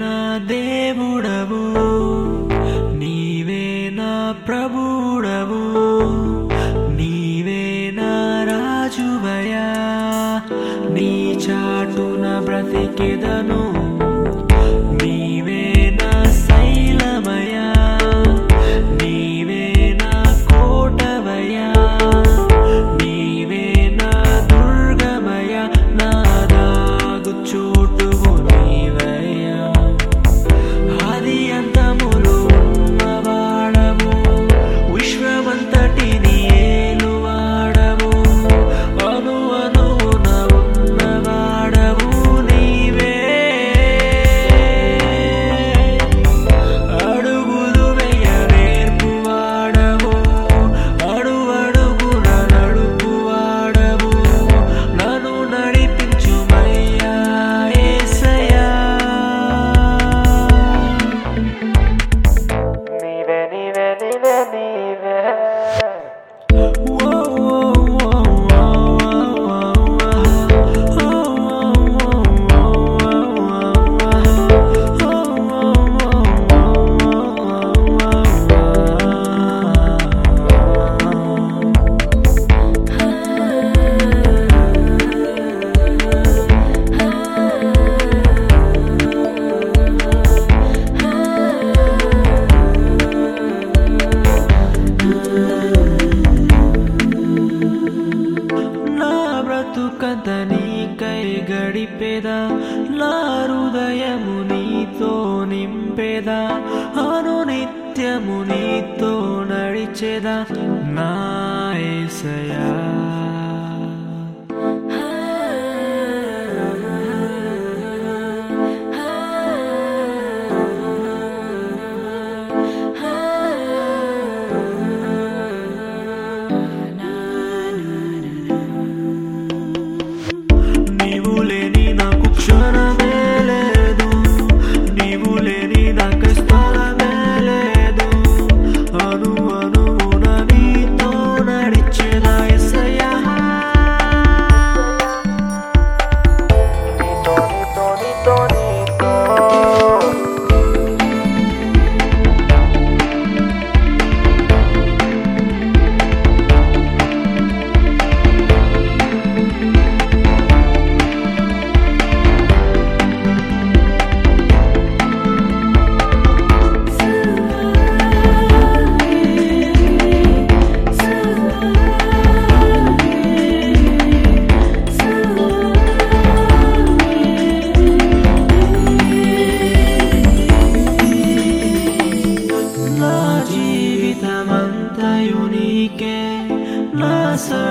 నా దేవుడవు నీవే నా ప్రభుడవు నీవే నా రాజువయా నీ చాటున బ్రతికెదను నీవే నా శైలమయా నీవే నా కోటవయా నీవే నా దుర్గమయ నా దాగు చోటువు నీవయ్యా ఆది అంతములు ఉన్నవాడవు విశ్వమంతటిని ఏలువాడవు అను అనువున ఉన్నవాడవు నీవే అడుగులు వెయ్య నేర్పువాడవు అడు అడుగున నడుపువాడవు నన్ను నడిపించుమయ్యా యేసయ్యా నీవే నీవే నీవే నీవే నా బ్రతుకంత నీకై గడిపేదా నా హృదయము నీతో నింపేదా అను నిత్యము నీతో నడిచేదా నా యేసయ్యా నీవు లేని నాకు క్షణమే లేదు నీవు లేని నాకు స్థలమే లేదు అను అనువున నీతో నడిచేదా ఎసయ్యా నీతో నీతో నీతో నీతో నా జీవితమంతయు నీకే నా సర్వ